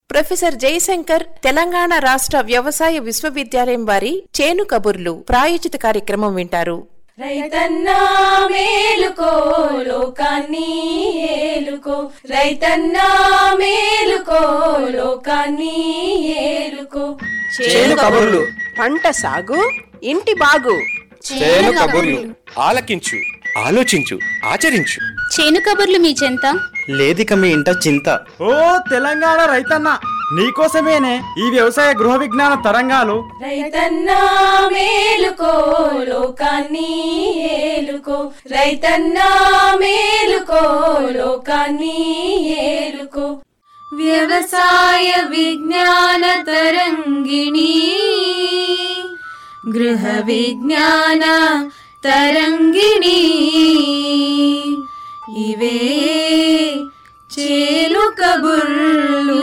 professor Jayashankar Telangana రాష్ట్ర వ్యవసాయ విశ్వవిద్యాలయం వారి చేను కబుర్లు ప్రాయోజిత కార్యక్రమం వింటారు రైతన్నా మేలుకో లోకాన్ని ఏలుకో రైతన్నా మేలుకో లోకాన్ని ఏలుకో చేను కబుర్లు పంట సాగు ఇంటి బాగు చేను కబుర్లు ఆలకించు ఆలోచించు ఆచరించు చేను కబుర్లు మీ చెంత లేదిక మీ ఇంట చింత ఓ తెలంగాణ రైతన్న నీకోసమేనే ఈ వ్యవసాయ గృహ విజ్ఞాన తరంగాలు రైతన్నా మేలుకో లోకాన్ని ఏలుకో రైతన్నా మేలుకో లోకాన్ని ఏలుకో వ్యవసాయ విజ్ఞాన తరంగిణి గృహ విజ్ఞాన తరంగిణి ఇవే చేలు కబుర్లు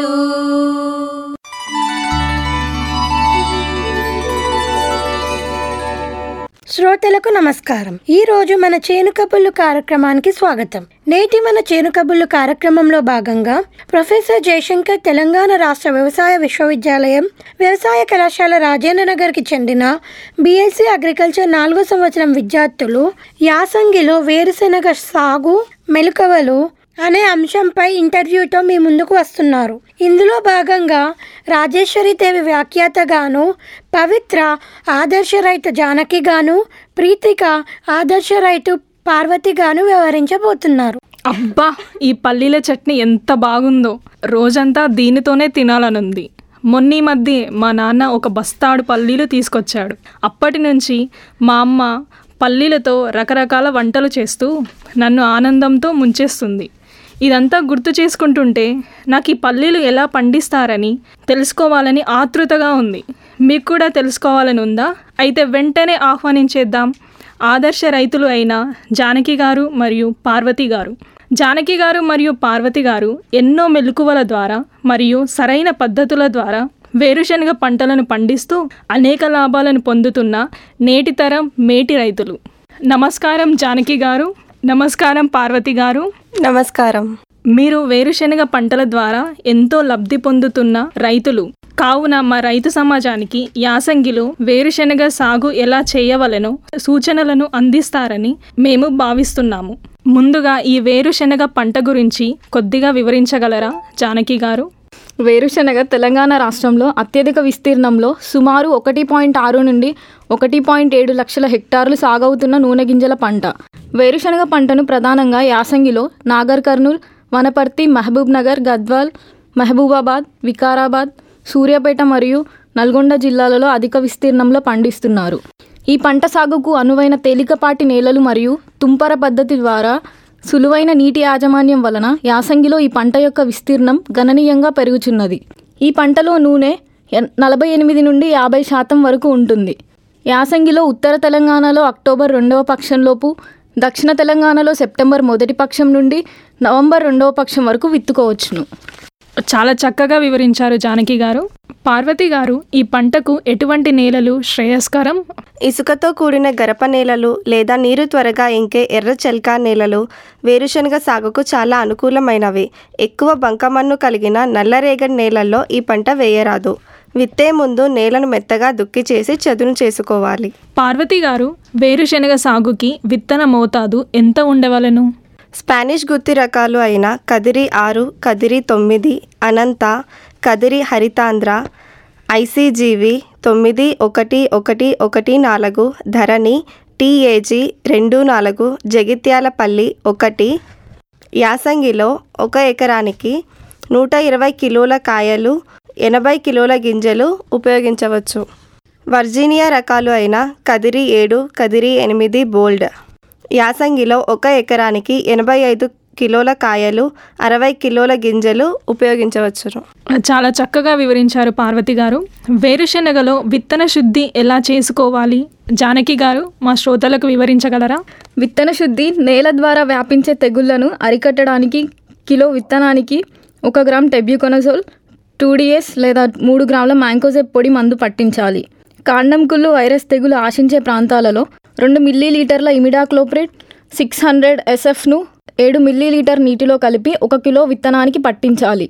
శ్రోతలకు నమస్కారం ఈ రోజు మన చేను కబుర్లు కార్యక్రమానికి స్వాగతం నేటి మన చేను కబుర్లు కార్యక్రమంలో భాగంగా ప్రొఫెసర్ జయశంకర్ తెలంగాణ రాష్ట్ర వ్యవసాయ విశ్వవిద్యాలయం వ్యవసాయ కళాశాల రాజేంద్ర నగర్కి చెందిన బీఎస్సీ అగ్రికల్చర్ నాలుగో సంవత్సరం విద్యార్థులు యాసంగిలో వేరుశెనగ సాగు మెలకువలు అనే అంశంపై ఇంటర్వ్యూతో మీ ముందుకు వస్తున్నారు ఇందులో భాగంగా రాజేశ్వరి దేవి వ్యాఖ్యాతగాను పవిత్ర ఆదర్శ రైతు జానకి గాను ప్రీతిక ఆదర్శ రైతు పార్వతిగాను వ్యవహరించబోతున్నారు అబ్బా ఈ పల్లీల చట్నీ ఎంత బాగుందో రోజంతా దీనితోనే తినాలనుంది మొన్నీ మధ్య మా నాన్న ఒక బస్తాడు పల్లీలు తీసుకొచ్చాడు అప్పటి నుంచి మా అమ్మ పల్లీలతో రకరకాల వంటలు చేస్తూ నన్ను ఆనందంతో ముంచేస్తుంది ఇదంతా గుర్తు చేసుకుంటుంటే నాకు ఈ పల్లీలు ఎలా పండిస్తారని తెలుసుకోవాలని ఆతృతగా ఉంది మీకు కూడా తెలుసుకోవాలని ఉందా అయితే వెంటనే ఆహ్వానించేద్దాం ఆదర్శ రైతులు అయిన జానకి గారు మరియు పార్వతి గారు జానకి గారు మరియు పార్వతి గారు ఎన్నో మెలకువల ద్వారా మరియు సరైన పద్ధతుల ద్వారా వేరుశనగ పంటలను పండిస్తూ అనేక లాభాలను పొందుతున్న నేటి తరం మేటి రైతులు నమస్కారం జానకి గారు నమస్కారం పార్వతి గారు నమస్కారం మీరు వేరుశనగ పంటల ద్వారా ఎంతో లబ్ధి పొందుతున్న రైతులు కావున మా రైతు సమాజానికి యాసంగిలో వేరుశనగ సాగు ఎలా చేయవలెనో సూచనలను అందిస్తారని మేము భావిస్తున్నాము ముందుగా ఈ వేరుశనగ పంట గురించి కొద్దిగా వివరించగలరా జానకి గారు వేరుశనగ తెలంగాణ రాష్ట్రంలో అత్యధిక విస్తీర్ణంలో సుమారు ఒకటి పాయింట్ ఆరు నుండి ఒకటి పాయింట్ ఏడు లక్షల హెక్టార్లు సాగవుతున్న నూనె గింజల పంట వేరుశనగ పంటను ప్రధానంగా యాసంగిలో నాగర్ కర్నూల్ వనపర్తి మహబూబ్ నగర్ గద్వాల్ మహబూబాబాద్ వికారాబాద్ సూర్యాపేట మరియు నల్గొండ జిల్లాలలో అధిక విస్తీర్ణంలో పండిస్తున్నారు ఈ పంట సాగుకు అనువైన తేలికపాటి నేలలు మరియు తుంపర పద్ధతి ద్వారా సులువైన నీటి యాజమాన్యం వలన యాసంగిలో ఈ పంట యొక్క విస్తీర్ణం గణనీయంగా పెరుగుచున్నది ఈ పంటలో నూనె ఎన్- నలభై ఎనిమిది నుండి యాభై శాతం వరకు ఉంటుంది యాసంగిలో ఉత్తర తెలంగాణలో అక్టోబర్ రెండవ పక్షంలోపు దక్షిణ తెలంగాణలో సెప్టెంబర్ మొదటి పక్షం నుండి నవంబర్ రెండవ పక్షం వరకు విత్తుకోవచ్చును చాలా చక్కగా వివరించారు జానకి గారు పార్వతి గారు ఈ పంటకు ఎటువంటి నేలలు శ్రేయస్కరం ఇసుకతో కూడిన గరప నేలలు లేదా నీరు త్వరగా ఇంకే ఎర్ర చెల్కా నేలలు వేరుశనగ సాగుకు చాలా అనుకూలమైనవి ఎక్కువ బంకమన్ను కలిగిన నల్లరేగడి నేలల్లో ఈ పంట వేయరాదు విత్తే ముందు నేలను మెత్తగా దుక్కి చేసి చదును చేసుకోవాలి పార్వతి గారు వేరుశనగ సాగుకి విత్తన మోతాదు ఎంత ఉండవలను స్పానిష్ గుత్తి రకాలు అయిన కదిరి ఆరు కదిరి తొమ్మిది అనంత కదిరి హరితాంధ్ర ఐసీజీవి తొమ్మిది ఒకటి ఒకటి ఒకటి నాలుగు ధరణి టీఏజీ రెండు నాలుగు జగిత్యాలపల్లి ఒకటి యాసంగిలో ఒక ఎకరానికి నూట ఇరవై కిలోల కాయలు ఎనభై కిలోల గింజలు ఉపయోగించవచ్చు వర్జీనియా రకాలు అయిన కదిరి ఏడు కదిరి ఎనిమిది బోల్డ్ యాసంగిలో ఒక ఎకరానికి ఎనభై ఐదు కిలోల కాయలు అరవై కిలోల గింజలు ఉపయోగించవచ్చును చాలా చక్కగా వివరించారు పార్వతి గారు వేరుశనగలో విత్తన శుద్ధి ఎలా చేసుకోవాలి జానకి గారు మా శ్రోతలకు వివరించగలరా విత్తన శుద్ధి నేల ద్వారా వ్యాపించే తెగుళ్లను అరికట్టడానికి కిలో విత్తనానికి ఒక గ్రామ్ టెబ్యూకొనజోల్ టూ డిఎస్ లేదా మూడు గ్రాముల మ్యాంకోజెబ్ పొడి మందు పట్టించాలి కాండం కుళ్ళు వైరస్ తెగులు ఆశించే ప్రాంతాలలో రెండు మిల్లీ లీటర్ల ఇమిడాక్లోప్రేట్ సిక్స్ హండ్రెడ్ ఎస్ఎఫ్ను ఏడు మిల్లీ లీటర్ నీటిలో కలిపి ఒక కిలో విత్తనానికి పట్టించాలి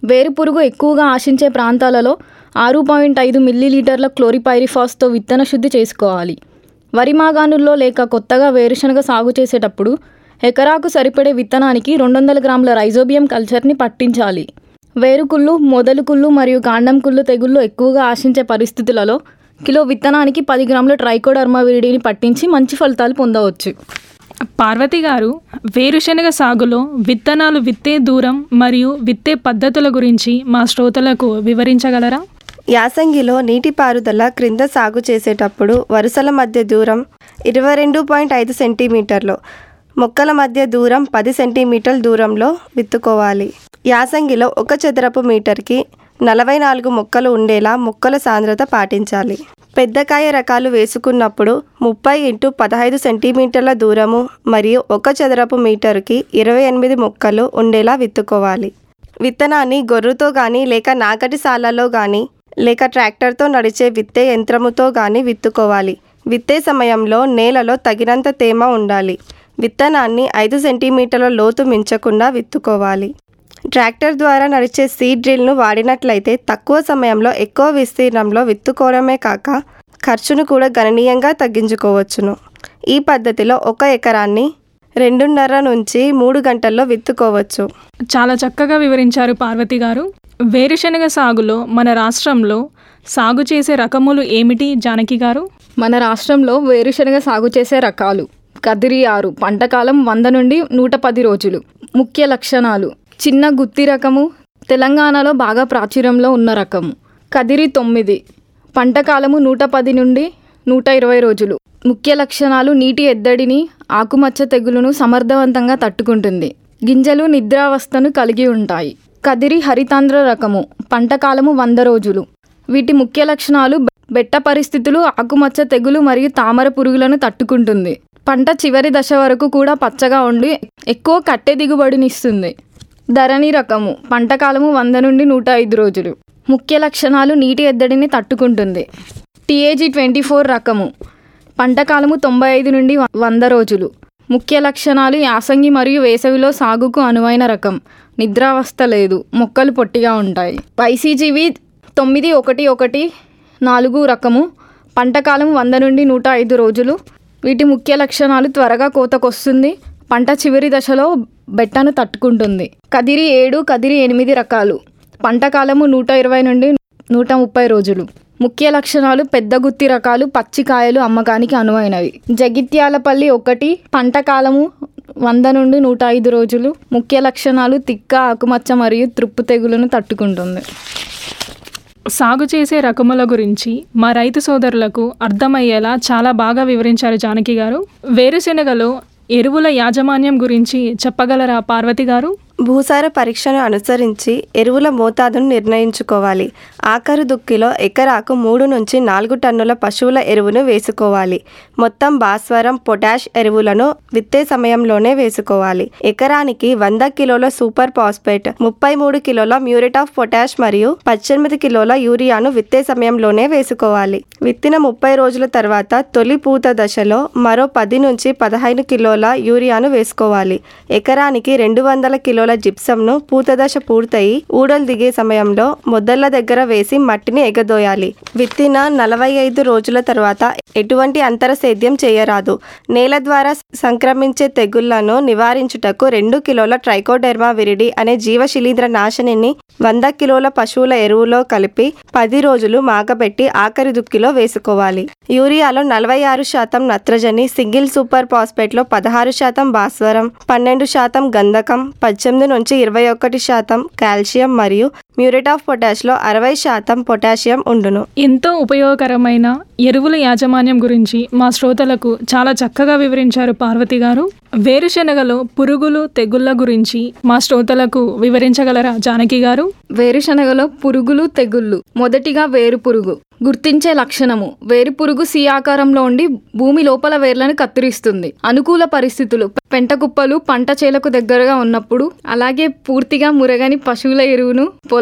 వేరుపురుగు ఎక్కువగా ఆశించే ప్రాంతాలలో ఆరు పాయింట్ ఐదు మిల్లీలీటర్ల క్లోరిపైరిఫాస్తో విత్తన శుద్ధి చేసుకోవాలి వరి మాగాణుల్లో లేక కొత్తగా వేరుశనగ సాగు చేసేటప్పుడు ఎకరాకు సరిపడే విత్తనానికి రెండు వందల గ్రాముల రైజోబియం కల్చర్ని పట్టించాలి వేరుకుళ్ళు మొదలుకుళ్ళు మరియు కాండం కుళ్ళు తెగుళ్ళు ఎక్కువగా ఆశించే పరిస్థితులలో కిలో విత్తనానికి పది గ్రాముల ట్రైకోడర్మా విరిడిని పట్టించి మంచి ఫలితాలు పొందవచ్చు పార్వతి గారు వేరుశనగ సాగులో విత్తనాలు విత్తే దూరం మరియు విత్తే పద్ధతుల గురించి మా శ్రోతలకు వివరించగలరా యాసంగిలో నీటిపారుదల క్రింద సాగు చేసేటప్పుడు వరుసల మధ్య దూరం ఇరవై రెండు పాయింట్ ఐదు సెంటీమీటర్లు మొక్కల మధ్య దూరం పది సెంటీమీటర్ల దూరంలో విత్తుకోవాలి యాసంగిలో ఒక చదరపు మీటర్కి నలభై నాలుగు మొక్కలు ఉండేలా మొక్కల సాంద్రత పాటించాలి పెద్దకాయ రకాలు వేసుకున్నప్పుడు ముప్పై ఇంటూ పదహైదు సెంటీమీటర్ల దూరము మరియు ఒక చదరపు మీటర్కి ఇరవై ఎనిమిది మొక్కలు ఉండేలా విత్తుకోవాలి విత్తనాన్ని గొర్రుతో కానీ లేక నాగటి సాలలో కానీ లేక ట్రాక్టర్తో నడిచే విత్తే యంత్రముతో కానీ విత్తుకోవాలి విత్తే సమయంలో నేలలో తగినంత తేమ ఉండాలి విత్తనాన్ని ఐదు సెంటీమీటర్ల లోతు మించకుండా విత్తుకోవాలి ట్రాక్టర్ ద్వారా నడిచే సీడ్ డ్రిల్ను వాడినట్లయితే తక్కువ సమయంలో ఎక్కువ విస్తీర్ణంలో విత్తుకోవడమే కాక ఖర్చును కూడా గణనీయంగా తగ్గించుకోవచ్చును ఈ పద్ధతిలో ఒక ఎకరాన్ని రెండున్నర నుంచి మూడు గంటల్లో విత్తుకోవచ్చు చాలా చక్కగా వివరించారు పార్వతి గారు వేరుశనగ సాగులో మన రాష్ట్రంలో సాగు చేసే రకములు ఏమిటి జానకి గారు మన రాష్ట్రంలో వేరుశనగ సాగు చేసే రకాలు కదిరి ఆరు పంటకాలం వంద నుండి నూట పది రోజులు ముఖ్య లక్షణాలు చిన్న గుత్తి రకము తెలంగాణలో బాగా ప్రాచుర్యంలో ఉన్న రకము కదిరి తొమ్మిది పంటకాలము నూట పది నుండి నూట ఇరవై రోజులు ముఖ్య లక్షణాలు నీటి ఎద్దడిని ఆకుమచ్చ తెగులును సమర్థవంతంగా తట్టుకుంటుంది గింజలు నిద్రావస్థను కలిగి ఉంటాయి కదిరి హరితాంధ్ర రకము పంటకాలము వంద రోజులు వీటి ముఖ్య లక్షణాలు బె- బెట్ట పరిస్థితులు ఆకుమచ్చ తెగులు మరియు తామర పురుగులను తట్టుకుంటుంది పంట చివరి దశ వరకు కూడా పచ్చగా ఉండి ఎక్కువ కట్టె దిగుబడినిస్తుంది ధరణి రకము పంటకాలము వంద నుండి నూట ఐదు రోజులు ముఖ్య లక్షణాలు నీటి ఎద్దడిని తట్టుకుంటుంది టీఏజీ ట్వంటీ ఫోర్ రకము పంటకాలము తొంభై ఐదు నుండి వ- వంద రోజులు ముఖ్య లక్షణాలు యాసంగి మరియు వేసవిలో సాగుకు అనువైన రకం నిద్రావస్థ లేదు మొక్కలు పొట్టిగా ఉంటాయి వైసీజీవి తొమ్మిది ఒకటి ఒకటి నాలుగు రకము పంటకాలం వంద నుండి నూట ఐదు రోజులు వీటి ముఖ్య లక్షణాలు త్వరగా కోతకొస్తుంది పంట చివరి దశలో బెట్టను తట్టుకుంటుంది కదిరి ఏడు కదిరి ఎనిమిది రకాలు పంటకాలము నూట ఇరవై నుండి నూట ముప్పై రోజులు ముఖ్య లక్షణాలు పెద్ద గుత్తి రకాలు పచ్చికాయలు అమ్మకానికి అనువైనవి జగిత్యాలపల్లి ఒకటి పంట కాలము వంద నుండి నూట ఐదు రోజులు ముఖ్య లక్షణాలు తిక్క ఆకుమచ్చ మరియు త్రుప్పు తెగులను తట్టుకుంటుంది సాగు చేసే రకముల గురించి మా రైతు సోదరులకు అర్థమయ్యేలా చాలా బాగా వివరించారు జానకి గారు వేరుశెనగలో ఎరువుల యాజమాన్యం గురించి చెప్పగలరా పార్వతి గారు భూసార పరీక్షను అనుసరించి ఎరువుల మోతాదును నిర్ణయించుకోవాలి ఆఖరు దుక్కిలో ఎకరాకు మూడు నుంచి నాలుగు టన్నుల పశువుల ఎరువును వేసుకోవాలి మొత్తం భాస్వరం పొటాష్ ఎరువులను విత్తే సమయంలోనే వేసుకోవాలి ఎకరానికి వంద కిలోల సూపర్ ఫాస్ఫేట్ ముప్పై మూడు కిలోల మ్యూరేట్ ఆఫ్ పొటాష్ మరియు పద్దెనిమిది కిలోల యూరియాను విత్తే సమయంలోనే వేసుకోవాలి విత్తిన ముప్పై రోజుల తర్వాత తొలి పూత దశలో మరో పది నుంచి పదహైదు కిలోల యూరియాను వేసుకోవాలి ఎకరానికి రెండు వందల కిలోల జిప్సంను పూత దశ పూర్తయి ఊడలు దిగే సమయంలో మొదళ్ల దగ్గర వేసి మట్టిని ఎగదోయాలి విత్తిన నలభై ఐదు రోజుల తర్వాత ఎటువంటి అంతర సేద్యం చేయరాదు నేల ద్వారా సంక్రమించే తెగుళ్లను నివారించుటకు రెండు కిలోల ట్రైకోడెర్మా విరిడి అనే జీవశిలీంద్ర నాశనిని వంద కిలోల పశువుల ఎరువులో కలిపి పది రోజులు మాగబెట్టి ఆఖరి దుక్కిలో వేసుకోవాలి యూరియాలో నలభై ఆరు శాతం నత్రజని సింగిల్ సూపర్ ఫాస్ఫేట్లో పదహారు శాతం భాస్వరం పన్నెండు శాతం గంధకం పద్దెనిమిది నుంచి ఇరవై ఒకటి శాతం కాల్షియం మరియు మ్యూరేట్ ఆఫ్ పొటాష్లో అరవై శాతం పొటాషియం ఉండును ఎంతో ఉపయోగకరమైన ఎరువుల యాజమాన్యం గురించి మా శ్రోతలకు చాలా చక్కగా వివరించారు పార్వతి గారు వేరుశెనగలో పురుగులు తెగుళ్ళ గురించి మా శ్రోతలకు వివరించగలరా జానకి గారు వేరుశనగలో పురుగులు తెగుళ్ళు మొదటిగా వేరు పురుగు గుర్తించే లక్షణము వేరు పురుగు సి ఆకారంలో ఉండి భూమి లోపల వేర్లను కత్తిరిస్తుంది అనుకూల పరిస్థితులు పెంట కుప్పలు పంట చేలకు దగ్గరగా ఉన్నప్పుడు అలాగే పూర్తిగా మురగని పశువుల ఎరువును పొలం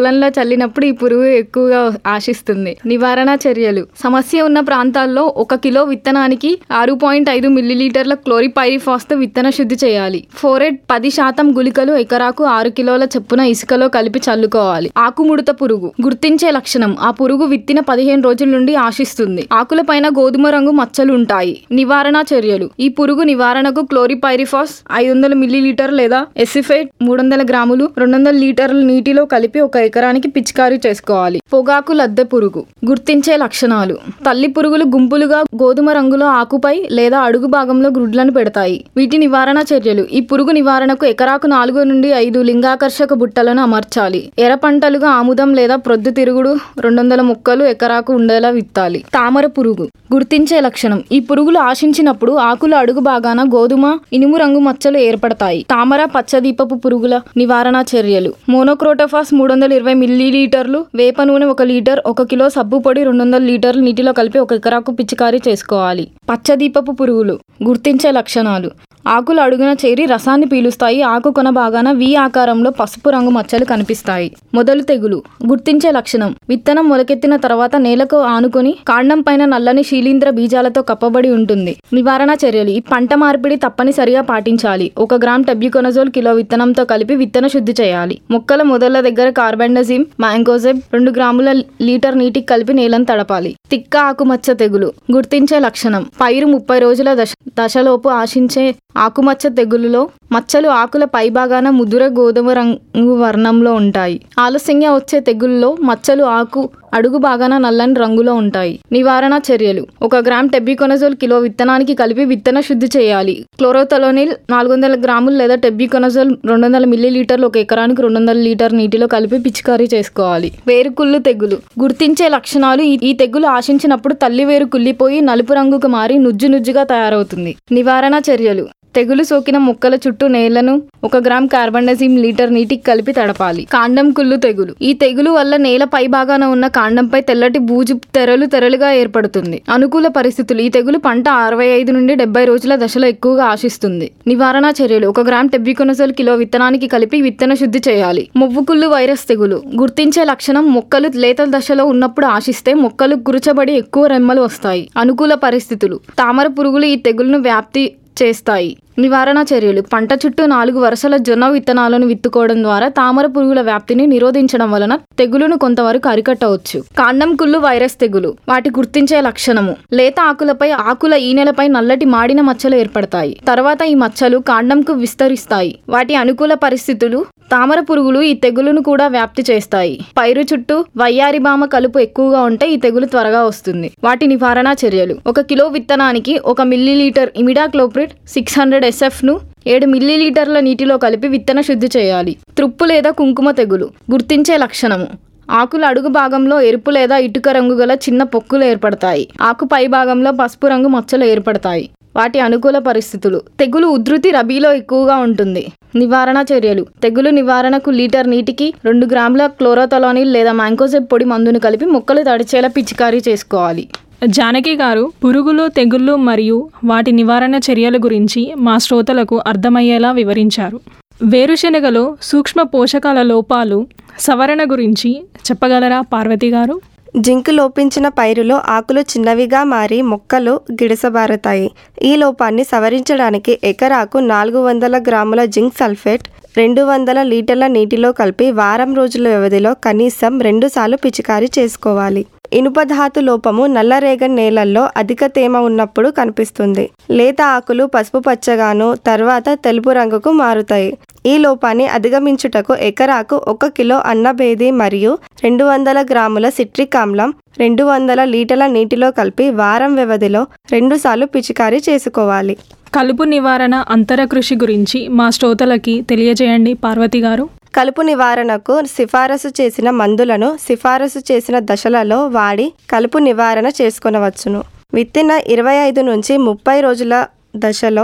పొలంలో చల్లినప్పుడు ఈ పురుగు ఎక్కువగా ఆశిస్తుంది నివారణ చర్యలు సమస్య ఉన్న ప్రాంతాల్లో ఒక కిలో విత్తనానికి ఆరు పాయింట్ ఐదు మిల్లీలీటర్ల క్లోరిపైరిఫాస్ తో విత్తన శుద్ధి చేయాలి ఫోరెట్ పది శాతం గుళికలు ఎకరాకు ఆరు కిలోల చొప్పున ఇసుకలో కలిపి చల్లుకోవాలి ఆకుముడత పురుగు గుర్తించే లక్షణం ఆ పురుగు విత్తిన పదిహేను రోజుల నుండి ఆశిస్తుంది ఆకులపైన గోధుమ రంగు మచ్చలు ఉంటాయి నివారణ చర్యలు ఈ పురుగు నివారణకు క్లోరిపైరిఫాస్ ఐదు వందల మిల్లీలీటర్ లేదా ఎసిఫేట్ మూడు వందల గ్రాములు రెండు వందల లీటర్ల నీటిలో కలిపి ఒక ఎకరానికి పిచికారీ చేసుకోవాలి పొగాకు లద్దె పురుగు గుర్తించే లక్షణాలు తల్లి పురుగులు గుంపులుగా గోధుమ రంగులో ఆకుపై లేదా అడుగు భాగంలో గ్రుడ్లను పెడతాయి వీటి నివారణ చర్యలు ఈ పురుగు నివారణకు ఎకరాకు నాలుగు నుండి ఐదు లింగాకర్షక బుట్టలను అమర్చాలి ఎర్ర పంటలుగా ఆముదం లేదా ప్రొద్దు తిరుగుడు రెండు వందల మొక్కలు ఎకరాకు ఉండేలా విత్తాలి తామర పురుగు గుర్తించే లక్షణం ఈ పురుగులు ఆశించినప్పుడు ఆకుల అడుగు భాగాన గోధుమ ఇనుము రంగు మచ్చలు ఏర్పడతాయి తామర పచ్చదీపపు పురుగుల నివారణ చర్యలు మోనోక్రోటోఫాస్ మూడు వందల ఇరవై మిల్లీలీటర్లు వేప నూనె ఒక లీటర్ ఒక కిలో సబ్బు పొడి రెండు వందల లీటర్లు నీటిలో కలిపి ఒక ఎకరాకు పిచికారీ చేసుకోవాలి పచ్చదీపపు పురుగులు గుర్తించే లక్షణాలు ఆకులు అడుగున చేరి రసాన్ని పీలుస్తాయి ఆకు కొన భాగాన వి ఆకారంలో పసుపు రంగు మచ్చలు కనిపిస్తాయి మొదలు తెగులు గుర్తించే లక్షణం విత్తనం మొలకెత్తిన తర్వాత నేలకు ఆనుకొని కాండం పైన నల్లని శీలీంద్ర బీజాలతో కప్పబడి ఉంటుంది నివారణ చర్యలు ఈ పంట మార్పిడి తప్పనిసరిగా పాటించాలి ఒక గ్రామ్ టెబ్యూకొనజోల్ కిలో విత్తనంతో కలిపి విత్తన శుద్ధి చేయాలి మొక్కల మొదళ్ల దగ్గర కార్బెండజిమ్ మ్యాంగోజెబ్ రెండు గ్రాముల లీటర్ నీటికి కలిపి నేలను తడపాలి తిక్క ఆకుమచ్చ తెగులు గుర్తించే లక్షణం పైరు ముప్పై రోజుల దశ దశలోపు ఆశించే ఆకుమచ్చ తెగులులో మచ్చలు ఆకుల పైభాగాన ముదుర గోధుమ రంగు వర్ణంలో ఉంటాయి ఆలస్యంగా వచ్చే తెగుల్లో మచ్చలు ఆకు అడుగు భాగాన నల్లని రంగులో ఉంటాయి నివారణ చర్యలు ఒక గ్రామ్ టెబ్బికొనజోల్ కిలో విత్తనానికి కలిపి విత్తన శుద్ధి చేయాలి క్లోరోథలోనిల్ నాలుగు వందల గ్రాములు లేదా టెబ్బికొనజోల్ రెండు వందల మిల్లీలీటర్లు ఒక ఎకరానికి రెండు వందల లీటర్ నీటిలో కలిపి పిచికారీ చేసుకోవాలి వేరుకుళ్ళు తెగులు గుర్తించే లక్షణాలు ఈ- ఈ తెగులు ఆశించినప్పుడు తల్లి వేరు కుళ్ళిపోయి నలుపు రంగుకు మారి నుజ్జు నుజ్జుగా తయారవుతుంది నివారణ చర్యలు తెగులు సోకిన మొక్కల చుట్టూ నేలను ఒక గ్రామ్ కార్బండజిమ్ లీటర్ నీటికి కలిపి తడపాలి కాండం కుళ్ళు తెగులు ఈ తెగులు వల్ల నేల పై భాగాన ఉన్న కాండంపై తెల్లటి బూజు తెరలు తెరలుగా ఏర్పడుతుంది అనుకూల పరిస్థితులు ఈ తెగులు పంట అరవై ఐదు నుండి డెబ్బై రోజుల దశలో ఎక్కువగా ఆశిస్తుంది నివారణ చర్యలు ఒక గ్రామ్ టెబ్బికొనసోల్ కిలో విత్తనానికి కలిపి విత్తన శుద్ధి చేయాలి మువ్వుకుళ్ళు వైరస్ తెగులు గుర్తించే లక్షణం మొక్కలు లేత దశలో ఉన్నప్పుడు ఆశిస్తే మొక్కలు గురుచబడి ఎక్కువ రెమ్మలు వస్తాయి అనుకూల పరిస్థితులు తామర పురుగులు ఈ తెగులును వ్యాప్తి చేస్తాయి నివారణ చర్యలు పంట చుట్టూ నాలుగు వరుసల జొన్న విత్తనాలను విత్తుకోవడం ద్వారా తామర పురుగుల వ్యాప్తిని నిరోధించడం వలన తెగులును కొంతవరకు అరికట్టవచ్చు కాండం కుళ్ళు వైరస్ తెగులు వాటి గుర్తించే లక్షణము లేత ఆకులపై ఆకుల ఈనెలపై నల్లటి మాడిన మచ్చలు ఏర్పడతాయి తర్వాత ఈ మచ్చలు కాండంకు విస్తరిస్తాయి వాటి అనుకూల పరిస్థితులు తామర పురుగులు ఈ తెగులును కూడా వ్యాప్తి చేస్తాయి పైరు చుట్టూ వయ్యారిబామ కలుపు ఎక్కువగా ఉంటే ఈ తెగులు త్వరగా వస్తుంది వాటి నివారణ చర్యలు ఒక కిలో విత్తనానికి ఒక millilitre imidacloprid six hundred SF ను ఏడు మిల్లీలీటర్ల నీటిలో కలిపి విత్తన శుద్ధి చేయాలి త్రుప్పు లేదా కుంకుమ తెగులు గుర్తించే లక్షణము ఆకుల అడుగు భాగంలో ఎరుపు లేదా ఇటుక రంగు గల చిన్న పొక్కులు ఏర్పడతాయి ఆకు పై భాగంలో పసుపు రంగు మచ్చలు ఏర్పడతాయి వాటి అనుకూల పరిస్థితులు తెగులు ఉధృతి రబీలో ఎక్కువగా ఉంటుంది నివారణ చర్యలు తెగులు నివారణకు లీటర్ నీటికి రెండు గ్రాముల క్లోరోథలానిల్ లేదా మ్యాంకోజెబ్ పొడి మందును కలిపి మొక్కలు తడిచేలా పిచికారీ చేసుకోవాలి జానకి గారు పురుగులు తెగుళ్ళు మరియు వాటి నివారణ చర్యల గురించి మా శ్రోతలకు అర్థమయ్యేలా వివరించారు వేరుశెనగలో సూక్ష్మ పోషకాల లోపాలు సవరణ గురించి చెప్పగలరా పార్వతి గారు జింక్ లోపించిన పైరులో ఆకులు చిన్నవిగా మారి మొక్కలు గిడసబారతాయి ఈ లోపాన్ని సవరించడానికి ఎకరాకు నాలుగు వందల గ్రాముల జింక్ సల్ఫేట్ రెండు వందల లీటర్ల నీటిలో కలిపి వారం రోజుల వ్యవధిలో కనీసం రెండుసార్లు పిచికారీ చేసుకోవాలి ఇనుప ధాతు లోపము నల్లరేగడి నేలల్లో అధిక తేమ ఉన్నప్పుడు కనిపిస్తుంది లేత ఆకులు పసుపు పచ్చగాను తర్వాత తెలుపు రంగుకు మారుతాయి ఈ లోపాన్ని అధిగమించుటకు ఎకరాకు ఒక కిలో అన్నబేది మరియు రెండు వందల గ్రాముల సిట్రిక్ ఆమ్లం రెండు వందల లీటర్ల నీటిలో కలిపి వారం వ్యవధిలో రెండుసార్లు పిచికారీ చేసుకోవాలి కలుపు నివారణ అంతర కృషి గురించి మా శ్రోతలకి తెలియజేయండి పార్వతి గారు కలుపు నివారణకు సిఫారసు చేసిన మందులను సిఫారసు చేసిన దశలలో వాడి కలుపు నివారణ చేసుకొనవచ్చును విత్తిన ఇరవై ఐదు నుంచి ముప్పై రోజుల దశలో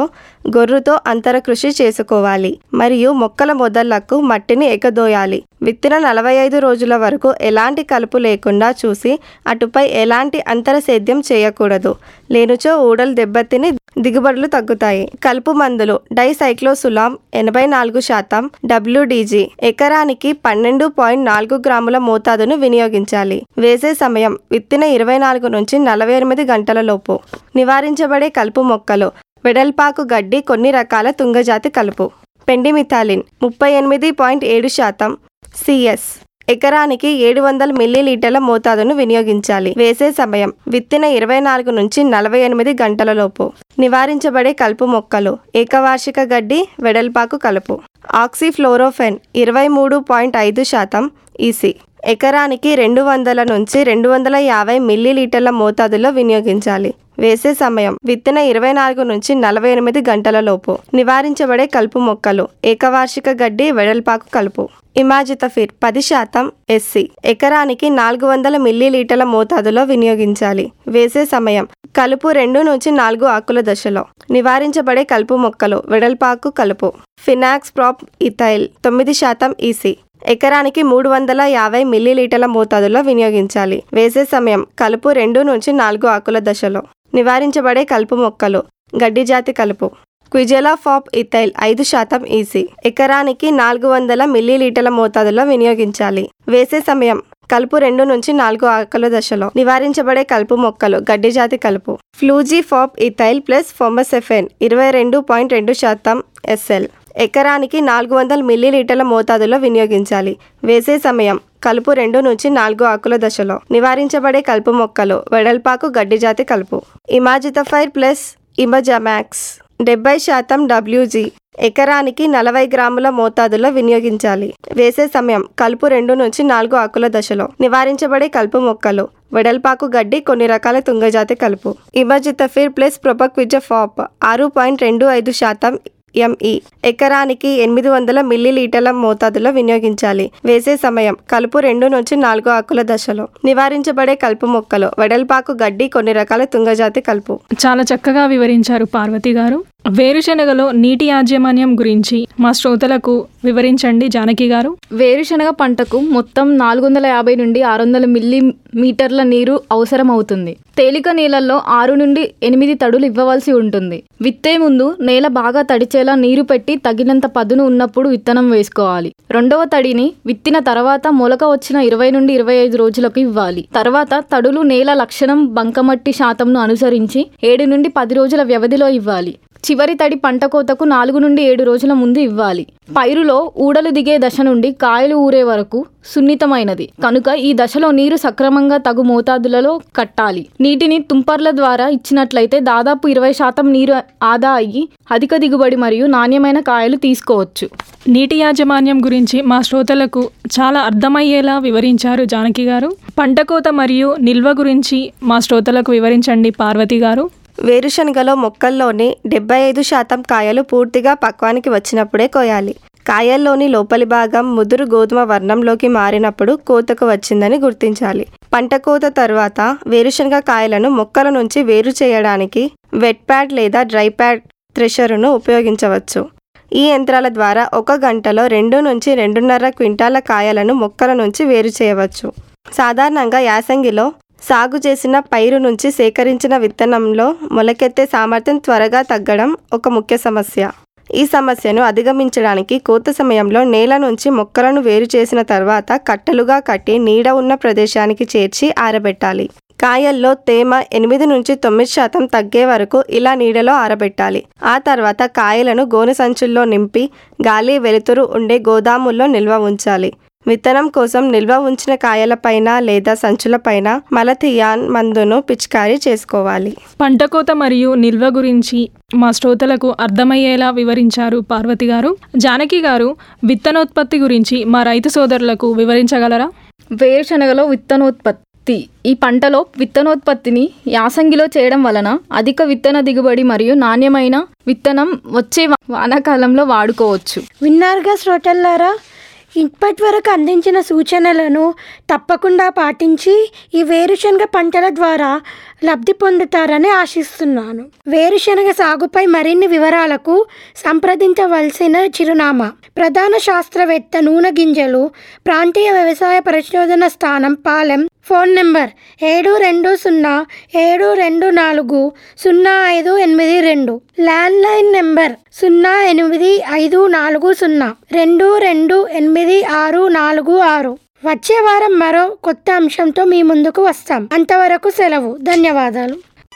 గొర్రుతో అంతర కృషి చేసుకోవాలి మరియు మొక్కల మొదళ్లకు మట్టిని ఎగదోయాలి విత్తిన నలభై ఐదు రోజుల వరకు ఎలాంటి కలుపు లేకుండా చూసి అటుపై ఎలాంటి అంతర సేద్యం చేయకూడదు లేనుచో ఊడలు దెబ్బతిని దిగుబడులు తగ్గుతాయి కలుపు మందులు డైసైక్లోసులాం ఎనభై నాలుగు శాతం డబ్ల్యూడీజీ ఎకరానికి పన్నెండు పాయింట్ నాలుగు గ్రాముల మోతాదును వినియోగించాలి వేసే సమయం విత్తిన ఇరవై నాలుగు నుంచి నలభై ఎనిమిది గంటల లోపు నివారించబడే కలుపు మొక్కలు వెడల్పాకు గడ్డి కొన్ని రకాల తుంగజాతి కలుపు పెండిమిథాలిన్ ముప్పై ఎనిమిది పాయింట్ ఏడు శాతం సిఎస్ ఎకరానికి ఏడు వందల మిల్లీలీటర్ల మోతాదును వినియోగించాలి వేసే సమయం విత్తిన ఇరవై నాలుగు నుంచి నలభై ఎనిమిది గంటల లోపు నివారించబడే కలుపు మొక్కలు ఏకవార్షిక గడ్డి వెడల్పాకు కలుపు ఆక్సిఫ్లోరోఫెన్ ఇరవై మూడు పాయింట్ ఐదు శాతం ఈసీ ఎకరానికి రెండు వందల నుంచి రెండు వందల యాభై మిల్లీలీటర్ల మోతాదులో వినియోగించాలి వేసే సమయం విత్తన ఇరవై నాలుగు నుంచి నలభై ఎనిమిది గంటల లోపు నివారించబడే కలుపు మొక్కలు ఏకవార్షిక గడ్డి వెడల్పాకు కలుపు ఇమాజితఫిర్ పది శాతం ఎస్సి ఎకరానికి నాలుగు వందల మిల్లీలీటర్ల మోతాదులో వినియోగించాలి వేసే సమయం కలుపు రెండు నుంచి నాలుగు ఆకుల దశలో నివారించబడే కలుపు మొక్కలు వెడల్పాకు కలుపు ఫినాక్స్ ప్రాప్ ఇథైల్ తొమ్మిది శాతం ఈసీ ఎకరానికి మూడు వందల యాభై మిల్లీలీటర్ల మోతాదులో వినియోగించాలి వేసే సమయం కలుపు రెండు నుంచి నాలుగు ఆకుల దశలో నివారించబడే కలుపు మొక్కలు గడ్డి జాతి కలుపు క్విజెలా ఫాప్ ఇథైల్ ఐదు శాతం ఈసీ ఎకరానికి నాలుగు వందల మిల్లీలీటర్ల మోతాదులో వినియోగించాలి వేసే సమయం కలుపు రెండు నుంచి నాలుగు ఆకుల దశలో నివారించబడే కలుపు మొక్కలు గడ్డి జాతి కలుపు ఫ్లూజీ ఫాప్ ఇథైల్ ప్లస్ ఫోమసెఫెన్ ఇరవై రెండు పాయింట్ రెండు శాతం ఎస్ఎల్ ఎకరానికి నాలుగు వందల మిల్లీలీటర్ల మోతాదులో వినియోగించాలి వేసే సమయం కలుపు రెండు నుంచి నాలుగు ఆకుల దశలో నివారించబడే కలుపు మొక్కలు వెడల్పాకు గడ్డి జాతి కలుపు ఇమాజితఫైర్ ప్లస్ ఇమజామాక్స్ డెబ్బై శాతం డబ్ల్యూజీ ఎకరానికి నలభై గ్రాముల మోతాదులో వినియోగించాలి వేసే సమయం కలుపు రెండు నుంచి నాలుగు ఆకుల దశలో నివారించబడే కలుపు మొక్కలు వెడల్పాకు గడ్డి కొన్ని రకాల తుంగజాతి కలుపు ఇమజితఫిర్ ప్లస్ ప్రొపక్విజ ఫాప్ ఆరు పాయింట్ రెండు ఐదు శాతం ఎంఈ ఎకరానికి ఎనిమిది వందల మిల్లీలీటర్ల మోతాదులో వినియోగించాలి వేసే సమయం కలుపు రెండు నుంచి నాలుగు ఆకుల దశలో నివారించబడే కలుపు మొక్కలు వెడల్పాకు గడ్డి కొన్ని రకాల తుంగజాతి కలుపు చాలా చక్కగా వివరించారు పార్వతి గారు వేరుశనగలో నీటి యాజమాన్యం గురించి మా శ్రోతలకు వివరించండి జానకి గారు వేరుశనగ పంటకు మొత్తం నాలుగు వందల యాభై నుండి ఆరు వందల మిల్లీ మీటర్ల నీరు అవసరం అవుతుంది తేలిక నేలల్లో ఆరు నుండి ఎనిమిది తడులు ఇవ్వవలసి ఉంటుంది విత్తే ముందు నేల బాగా తడిచేలా నీరు పెట్టి తగినంత పదును ఉన్నప్పుడు విత్తనం వేసుకోవాలి రెండవ తడిని విత్తిన తర్వాత మొలక వచ్చిన ఇరవై నుండి ఇరవై ఐదు రోజులకు ఇవ్వాలి తర్వాత తడులు నేల లక్షణం బంకమట్టి శాతంను అనుసరించి ఏడు నుండి పది రోజుల వ్యవధిలో ఇవ్వాలి చివరి తడి పంట కోతకు నాలుగు నుండి ఏడు రోజుల ముందు ఇవ్వాలి పైరులో ఊడలు దిగే దశ నుండి కాయలు ఊరే వరకు సున్నితమైనది కనుక ఈ దశలో నీరు సక్రమంగా తగు మోతాదులలో కట్టాలి నీటిని తుంపర్ల ద్వారా ఇచ్చినట్లయితే దాదాపు ఇరవై శాతం నీరు ఆదా అయ్యి అధిక దిగుబడి మరియు నాణ్యమైన కాయలు తీసుకోవచ్చు నీటి యాజమాన్యం గురించి మా శ్రోతలకు చాలా అర్థమయ్యేలా వివరించారు జానకి గారు పంట కోత మరియు నిల్వ గురించి మా శ్రోతలకు వివరించండి పార్వతి గారు వేరుశనగలో మొక్కల్లోని డెబ్బై ఐదు శాతం కాయలు పూర్తిగా పక్వానికి వచ్చినప్పుడే కోయాలి కాయల్లోని లోపలి భాగం ముదురు గోధుమ వర్ణంలోకి మారినప్పుడు కోతకు వచ్చిందని గుర్తించాలి పంట కోత తర్వాత వేరుశనగ కాయలను మొక్కల నుంచి వేరు చేయడానికి వెట్ ప్యాడ్ లేదా డ్రై ప్యాడ్ థ్రెషరును ఉపయోగించవచ్చు ఈ యంత్రాల ద్వారా ఒక గంటలో రెండు నుంచి రెండున్నర క్వింటాల కాయలను మొక్కల నుంచి వేరు చేయవచ్చు సాధారణంగా యాసంగిలో సాగు చేసిన పైరు నుంచి సేకరించిన విత్తనంలో మొలకెత్తే సామర్థ్యం త్వరగా తగ్గడం ఒక ముఖ్య సమస్య ఈ సమస్యను అధిగమించడానికి కోత సమయంలో నేల నుంచి మొక్కలను వేరు చేసిన తర్వాత కట్టలుగా కట్టి నీడ ఉన్న ప్రదేశానికి చేర్చి ఆరబెట్టాలి కాయల్లో తేమ ఎనిమిది నుంచి తొమ్మిది శాతం తగ్గే వరకు ఇలా నీడలో ఆరబెట్టాలి ఆ తర్వాత కాయలను గోనె సంచుల్లో నింపి గాలి వెలుతురు ఉండే గోదాముల్లో నిల్వ ఉంచాలి విత్తనం కోసం నిల్వ ఉంచిన కాయలపైన లేదా సంచులపైన మలథియాన్ మందును పిచికారీ చేసుకోవాలి పంట కోత మరియు నిల్వ గురించి మా శ్రోతలకు అర్థమయ్యేలా వివరించారు పార్వతి గారు జానకి గారు విత్తనోత్పత్తి గురించి మా రైతు సోదరులకు వివరించగలరా వేరుశనగలో విత్తనోత్పత్తి ఈ పంటలో విత్తనోత్పత్తిని యాసంగిలో చేయడం వలన అధిక విత్తన దిగుబడి మరియు నాణ్యమైన విత్తనం వచ్చే వా- వానాకాలంలో వాడుకోవచ్చు విన్నారుగా శ్రోతల్లారా ఇప్పటి వరకు అందించిన సూచనలను తప్పకుండా పాటించి ఈ వేరుశనగ పంటల ద్వారా లబ్ధి పొందుతారని ఆశిస్తున్నాను వేరుశనగ సాగుపై మరిన్ని వివరాలకు సంప్రదించవలసిన చిరునామా ప్రధాన శాస్త్రవేత్త నూనె గింజలు ప్రాంతీయ వ్యవసాయ పరిశోధన స్థానం పాలెం ఫోన్ నెంబర్ ఏడు రెండు సున్నా ఏడు రెండు నాలుగు సున్నా ఐదు ఎనిమిది రెండు ల్యాండ్లైన్ నెంబర్ సున్నా ఎనిమిది ఐదు నాలుగు సున్నా రెండు రెండు ఎనిమిది ఆరు నాలుగు ఆరు వచ్చే వారం మరో కొత్త అంశంతో మీ ముందుకు వస్తాం అంతవరకు సెలవు ధన్యవాదాలు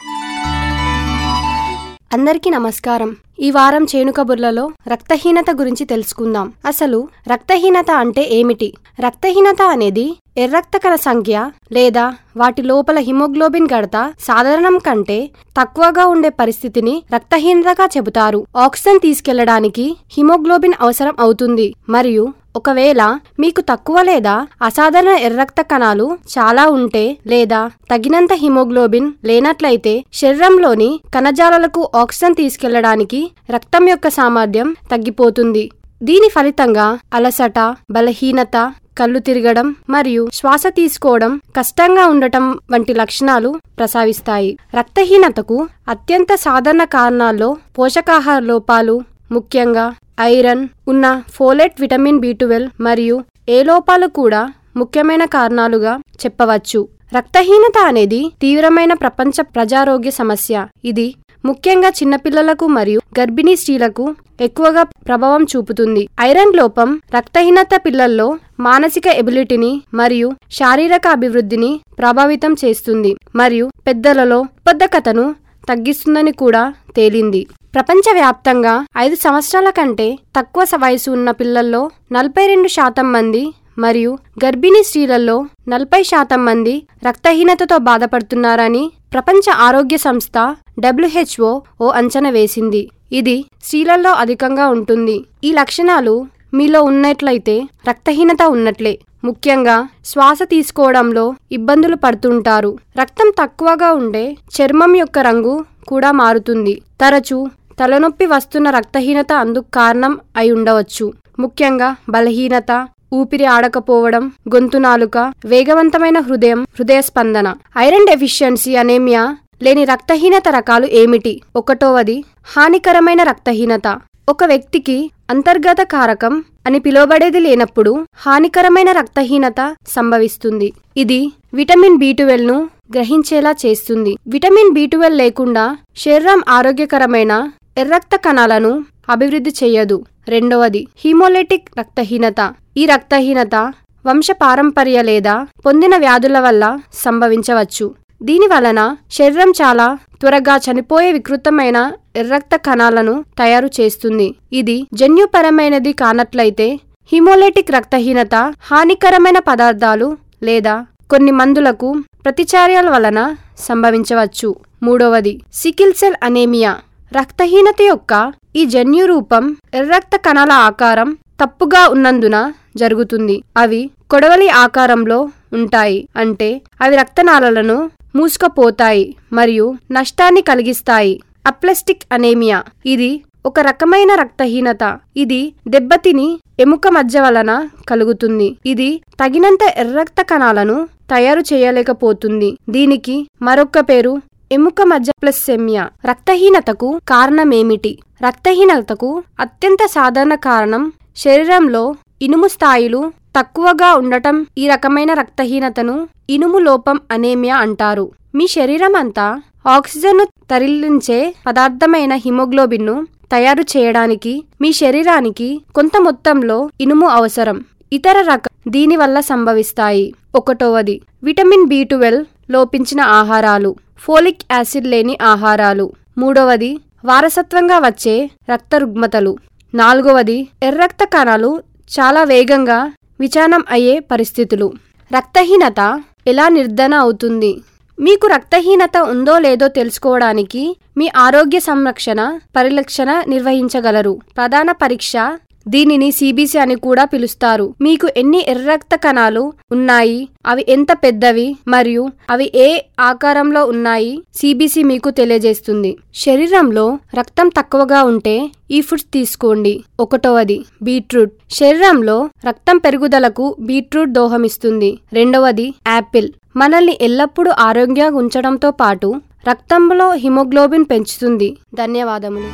అందరికీ నమస్కారం ఈ వారం చేను కబుర్లలో రక్తహీనత గురించి తెలుసుకుందాం అసలు రక్తహీనత అంటే ఏమిటి రక్తహీనత అనేది ఎర్రక్త కణ సంఖ్య లేదా వాటి లోపల హిమోగ్లోబిన్ గడత సాధారణం కంటే తక్కువగా ఉండే పరిస్థితిని రక్తహీనతగా చెబుతారు ఆక్సిజన్ తీసుకెళ్లడానికి హిమోగ్లోబిన్ అవసరం అవుతుంది మరియు ఒకవేళ మీకు తక్కువ లేదా అసాధారణ ఎర్రక్త కణాలు చాలా ఉంటే లేదా తగినంత హిమోగ్లోబిన్ లేనట్లయితే శరీరంలోని కణజాలాలకు ఆక్సిజన్ తీసుకెళ్లడానికి రక్తం యొక్క సామర్థ్యం తగ్గిపోతుంది దీని ఫలితంగా అలసట బలహీనత కళ్ళు తిరగడం మరియు శ్వాస తీసుకోవడం కష్టంగా ఉండటం వంటి లక్షణాలు ప్రసావిస్తాయి రక్తహీనతకు అత్యంత సాధారణ కారణాల్లో పోషకాహార లోపాలు ముఖ్యంగా ఐరన్ ఉన్న ఫోలెట్ విటమిన్ బి ట్వెల్వ్ మరియు ఏ లోపాలు కూడా ముఖ్యమైన కారణాలుగా చెప్పవచ్చు రక్తహీనత అనేది తీవ్రమైన ప్రపంచ ప్రజారోగ్య సమస్య ఇది ముఖ్యంగా చిన్నపిల్లలకు మరియు గర్భిణీ స్త్రీలకు ఎక్కువగా ప్రభావం చూపుతుంది ఐరన్ లోపం రక్తహీనత పిల్లల్లో మానసిక ఎబిలిటీని మరియు శారీరక అభివృద్ధిని ప్రభావితం చేస్తుంది మరియు పెద్దలలో బద్ధకతను తగ్గిస్తుందని కూడా తేలింది ప్రపంచవ్యాప్తంగా ఐదు సంవత్సరాల కంటే తక్కువ వయసు ఉన్న పిల్లల్లో నలభై రెండు శాతం మంది మరియు గర్భిణీ స్త్రీలలో నలభై శాతం మంది రక్తహీనతతో బాధపడుతున్నారని ప్రపంచ ఆరోగ్య సంస్థ డబ్ల్యూహెచ్ఓ ఓ అంచనా వేసింది ఇది స్త్రీలలో అధికంగా ఉంటుంది ఈ లక్షణాలు మీలో ఉన్నట్లయితే రక్తహీనత ఉన్నట్లే ముఖ్యంగా శ్వాస తీసుకోవడంలో ఇబ్బందులు పడుతుంటారు రక్తం తక్కువగా ఉండే చర్మం యొక్క రంగు కూడా మారుతుంది తరచూ తలనొప్పి వస్తున్న రక్తహీనత అందుకు కారణం అయి ఉండవచ్చు ముఖ్యంగా బలహీనత ఊపిరి ఆడకపోవడం గొంతు నాలుక వేగవంతమైన హృదయం హృదయ స్పందన ఐరన్ డెఫిషియన్సీ అనేమియా లేని రక్తహీనత రకాలు ఏమిటి ఒకటోవది హానికరమైన రక్తహీనత ఒక వ్యక్తికి అంతర్గత కారకం అని పిలువబడేది లేనప్పుడు హానికరమైన రక్తహీనత సంభవిస్తుంది ఇది విటమిన్ బి ను గ్రహించేలా చేస్తుంది విటమిన్ బి లేకుండా శరీరం ఆరోగ్యకరమైన ఎర్రక్త కణాలను అభివృద్ధి చేయదు రెండవది హీమోలెటిక్ రక్తహీనత ఈ రక్తహీనత వంశ పారంపర్య లేదా పొందిన వ్యాధుల వల్ల సంభవించవచ్చు దీని వలన శరీరం చాలా త్వరగా చనిపోయే వికృతమైన ఎర్రక్త కణాలను తయారు చేస్తుంది ఇది జన్యుపరమైనది కానట్లయితే హిమోలెటిక్ రక్తహీనత హానికరమైన పదార్థాలు లేదా కొన్ని మందులకు ప్రతిచర్యల వలన సంభవించవచ్చు మూడవది సికిల్ సెల్ అనేమియా రక్తహీనత యొక్క ఈ జన్యు రూపం ఎర్రక్త కణాల ఆకారం తప్పుగా ఉన్నందున జరుగుతుంది అవి కొడవలి ఆకారంలో ఉంటాయి అంటే అవి రక్తనాళాలను మూసుకపోతాయి మరియు నష్టాన్ని కలిగిస్తాయి అప్లస్టిక్ అనేమియా ఇది ఒక రకమైన రక్తహీనత ఇది దెబ్బతిని ఎముక మధ్య వలన కలుగుతుంది ఇది తగినంత ఎర్రక్త కణాలను తయారు చేయలేకపోతుంది దీనికి మరొక పేరు ఎముక మధ్య ప్లస్సెమియా రక్తహీనతకు కారణమేమిటి రక్తహీనతకు అత్యంత సాధారణ కారణం శరీరంలో ఇనుము స్థాయిలు తక్కువగా ఉండటం ఈ రకమైన రక్తహీనతను ఇనుము లోపం అనేమియా అంటారు మీ శరీరం అంతా ఆక్సిజన్ను తరలించే పదార్థమైన హిమోగ్లోబిన్ను తయారు చేయడానికి మీ శరీరానికి కొంత మొత్తంలో ఇనుము అవసరం ఇతర రక దీనివల్ల సంభవిస్తాయి ఒకటవది విటమిన్ బి ట్వెల్వ్ లోపించిన ఆహారాలు ఫోలిక్ యాసిడ్ లేని ఆహారాలు మూడవది వారసత్వంగా వచ్చే రక్త రుగ్మతలు నాలుగవది ఎర్రక్త కణాలు చాలా వేగంగా విచానం అయ్యే పరిస్థితులు రక్తహీనత ఎలా నిర్ధారణ అవుతుంది మీకు రక్తహీనత ఉందో లేదో తెలుసుకోవడానికి మీ ఆరోగ్య సంరక్షణ పరిరక్షణ నిర్వహించగలరు ప్రధాన పరీక్ష దీనిని సిబిసి అని కూడా పిలుస్తారు మీకు ఎన్ని ఎర్రక్త కణాలు ఉన్నాయి అవి ఎంత పెద్దవి మరియు అవి ఏ ఆకారంలో ఉన్నాయి సిబిసి మీకు తెలియజేస్తుంది శరీరంలో రక్తం తక్కువగా ఉంటే ఈ ఫుడ్స్ తీసుకోండి ఒకటవది బీట్రూట్ శరీరంలో రక్తం పెరుగుదలకు బీట్రూట్ దోహమిస్తుంది రెండవది యాపిల్ మనల్ని ఎల్లప్పుడూ ఆరోగ్యంగా ఉంచడంతో పాటు రక్తంలో హిమోగ్లోబిన్ పెంచుతుంది ధన్యవాదములు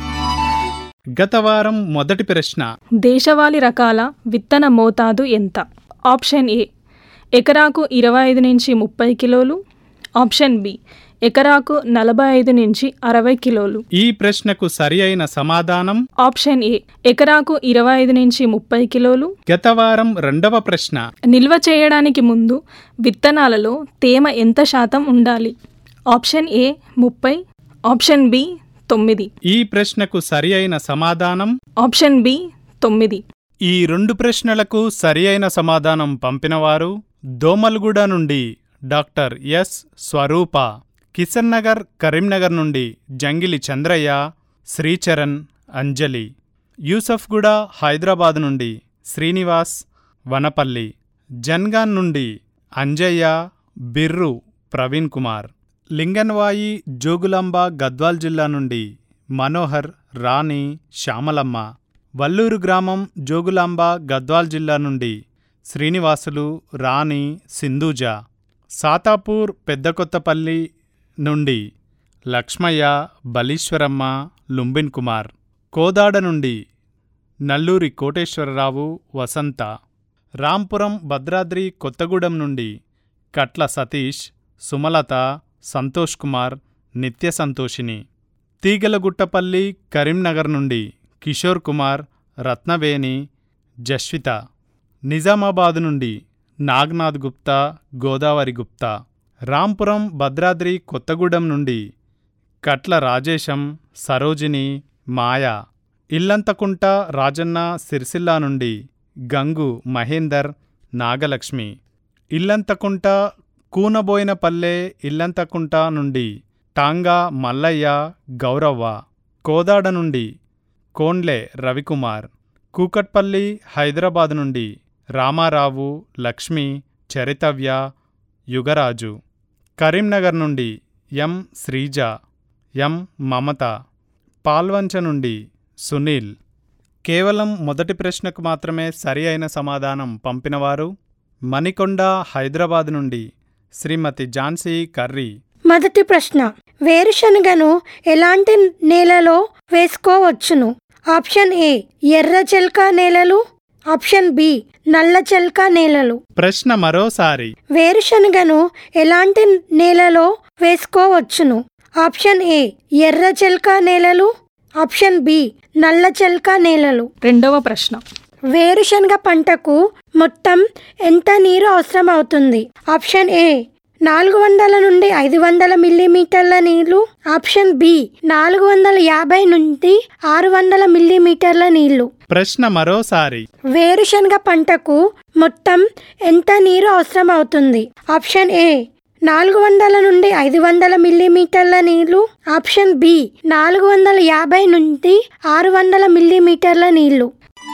గత వారం మొదటి ప్రశ్న దేశవాళీ రకాల విత్తన మోతాదు ఎంత ఆప్షన్ ఏ ఎకరాకు ఇరవై ఐదు నుంచి ముప్పై కిలోలు ఆప్షన్ బి ఎకరాకు నలభై ఐదు నుంచి అరవై కిలోలు ఈ ప్రశ్నకు సరి అయిన సమాధానం ఆప్షన్ ఏ ఎకరాకు ఇరవై ఐదు నుంచి ముప్పై కిలోలు గత వారం రెండవ ప్రశ్న నిల్వ చేయడానికి ముందు విత్తనాలలో తేమ ఎంత శాతం ఉండాలి ఆప్షన్ ఏ ముప్పై ఆప్షన్ బి తొమ్మిది ఈ ప్రశ్నకు సరి అయిన సమాధానం ఆప్షన్ బి తొమ్మిది ఈ రెండు ప్రశ్నలకు సరి అయిన సమాధానం పంపినవారు దోమల్గూడ నుండి డాక్టర్ ఎస్ స్వరూప కిషన్ నగర్ కరీంనగర్ నుండి జంగిలి చంద్రయ్య శ్రీచరణ్ అంజలి యూసఫ్గూడ హైదరాబాద్ నుండి శ్రీనివాస్ వనపల్లి జన్గాన్ నుండి అంజయ్య బిర్రు ప్రవీణ్ కుమార్ లింగన్వాయి జోగులాంబ గద్వాల్ జిల్లా నుండి మనోహర్ రాణి శ్యామలమ్మ వల్లూరు గ్రామం జోగులాంబ గద్వాల్ జిల్లా నుండి శ్రీనివాసులు రాణి సింధూజ సాతాపూర్ పెద్దకొత్తపల్లి నుండి లక్ష్మయ్య బలీశ్వరమ్మ లుంబిన్ కుమార్ కోదాడ నుండి నల్లూరి కోటేశ్వరరావు వసంత రాంపురం భద్రాద్రి కొత్తగూడెం నుండి కట్ల సతీష్ సుమలత సంతోష్ కుమార్ నిత్య సంతోషిని తీగలగుట్టపల్లి కరీంనగర్ నుండి కిషోర్ కుమార్ రత్నవేణి జస్విత నిజామాబాద్ నుండి నాగ్నాథ్ గుప్తా గోదావరి గుప్తా రాంపురం భద్రాద్రి కొత్తగూడెం నుండి కట్ల రాజేశం సరోజిని మాయా ఇల్లంతకుంట రాజన్న సిరిసిల్ల నుండి గంగు మహేందర్ నాగలక్ష్మి ఇల్లంతకుంట కూనబోయినపల్లె ఇల్లంతకుంట నుండి టాంగా మల్లయ్య గౌరవ్వ కోదాడ నుండి కోండ్లే రవికుమార్ కూకట్పల్లి హైదరాబాద్ నుండి రామారావు లక్ష్మి చరితవ్య యుగరాజు కరీంనగర్ నుండి ఎం శ్రీజ ఎం మమత పాల్వంచ నుండి సునీల్ కేవలం మొదటి ప్రశ్నకు మాత్రమే సరి అయిన సమాధానం పంపినవారు మణికొండ హైదరాబాద్ నుండి శ్రీమతి ఝాన్సీ కర్రీ మొదటి ప్రశ్న వేరుశనగను ఎలాంటి నేలలో వేసుకోవచ్చును ఆప్షన్ ఏ ఎర్ర చెల్క నేలలు ఆప్షన్ బి నల్ల చెల్క నేలలు ప్రశ్న మరోసారి వేరుశనగను ఎలాంటి నేలలో వేసుకోవచ్చును ఆప్షన్ ఏ ఎర్ర చెల్క నేలలు ఆప్షన్ బి నల్ల చెల్క నేలలు రెండవ ప్రశ్న వేరుశనగ పంటకు మొత్తం ఎంత నీరు అవసరం అవుతుంది ఆప్షన్ ఏ నాలుగు వందల నుండి ఐదు వందల మిల్లీమీటర్ల నీళ్లు ఆప్షన్ బి నాలుగు వందల యాభై నుండి ఆరు వందల మిల్లీమీటర్ల నీళ్లు ప్రశ్న మరోసారి వేరుశనగ పంటకు మొత్తం ఎంత నీరు అవసరం అవుతుంది ఆప్షన్ ఏ నాలుగు వందల నుండి ఐదు వందల మిల్లీమీటర్ల నీళ్లు ఆప్షన్ బి నాలుగు వందల యాభై నుండి ఆరు వందల మిల్లీమీటర్ల నీళ్లు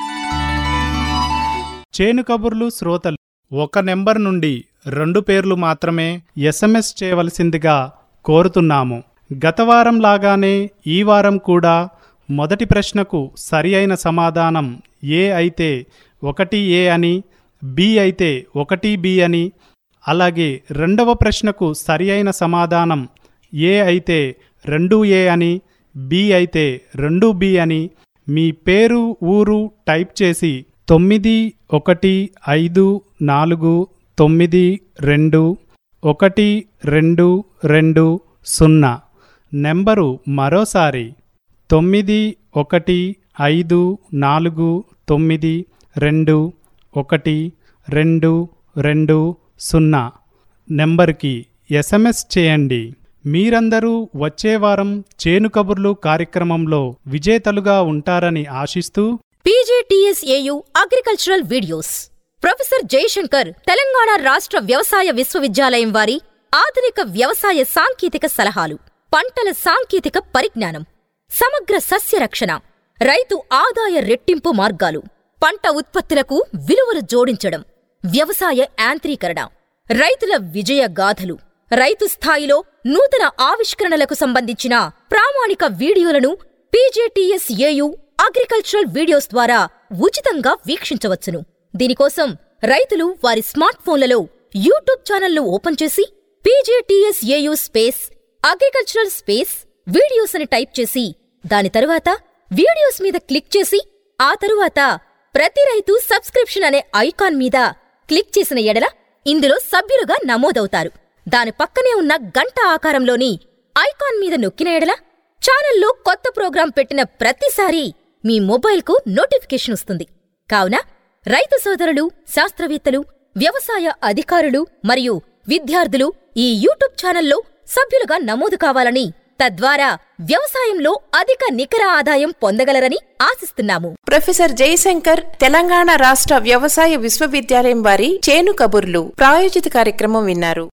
చేను కబుర్లు శ్రోతలు ఒక నెంబర్ నుండి రెండు పేర్లు మాత్రమే ఎస్ఎంఎస్ చేయవలసిందిగా కోరుతున్నాము గత వారం లాగానే ఈ వారం కూడా మొదటి ప్రశ్నకు సరి అయిన సమాధానం ఏ అయితే ఒకటి ఏ అని బి అయితే ఒకటి బి అని అలాగే రెండవ ప్రశ్నకు సరి అయిన సమాధానం ఏ అయితే రెండు ఏ అని బి అయితే రెండు బి అని మీ పేరు ఊరు టైప్ చేసి తొమ్మిది ఒకటి ఐదు నాలుగు తొమ్మిది రెండు ఒకటి రెండు రెండు సున్నా నెంబరు మరోసారి తొమ్మిది ఒకటి ఐదు నాలుగు తొమ్మిది రెండు ఒకటి రెండు రెండు సున్నా నెంబర్కి ఎస్ఎంఎస్ చేయండి మీరందరూ వచ్చే వారం చేను కబుర్లు కార్యక్రమంలో విజేతలుగా ఉంటారని ఆశిస్తూ PGTSAU agricultural videos professor Jayashankar Telangana రాష్ట్ర వ్యవసాయ విశ్వవిద్యాలయం వారి ఆధునిక వ్యవసాయ సాంకేతిక సలహాలు పంటల సాంకేతిక పరిజ్ఞానం సమగ్ర సస్య రక్షణ రైతు ఆదాయ రెట్టింపు మార్గాలు పంట ఉత్పత్తులకు విలువలు జోడించడం వ్యవసాయ యాంత్రీకరణ రైతుల విజయ గాథలు రైతు స్థాయిలో నూతన ఆవిష్కరణలకు సంబంధించిన ప్రామాణిక వీడియోలను పీజేటీఎస్ఏయు అగ్రికల్చరల్ వీడియోస్ ద్వారా ఉచితంగా వీక్షించవచ్చును దీనికోసం రైతులు వారి స్మార్ట్ ఫోన్లలో యూట్యూబ్ ఛానల్ను ఓపెన్ చేసి PJTSAU space agricultural space videos అని టైప్ చేసి దాని తరువాత వీడియోస్ మీద క్లిక్ చేసి ఆ తరువాత ప్రతి రైతు సబ్స్క్రిప్షన్ అనే ఐకాన్ మీద క్లిక్ చేసిన ఎడల ఇందులో సభ్యులుగా నమోదవుతారు దాని పక్కనే ఉన్న గంట ఆకారంలోని ఐకాన్ మీద నొక్కిన ఎడల ఛానల్లో కొత్త ప్రోగ్రాం పెట్టిన ప్రతిసారీ మీ మొబైల్కు నోటిఫికేషన్ వస్తుంది కావున రైతు సోదరులు శాస్త్రవేత్తలు వ్యవసాయ అధికారులు మరియు విద్యార్థులు ఈ యూట్యూబ్ ఛానల్లో సభ్యులుగా నమోదు కావాలని తద్వారా వ్యవసాయంలో అధిక నికర ఆదాయం పొందగలరని ఆశిస్తున్నాము ప్రొఫెసర్ జయశంకర్ తెలంగాణ రాష్ట్ర వ్యవసాయ విశ్వవిద్యాలయం వారి చేను కబుర్లు ప్రాయోజిత కార్యక్రమం విన్నారు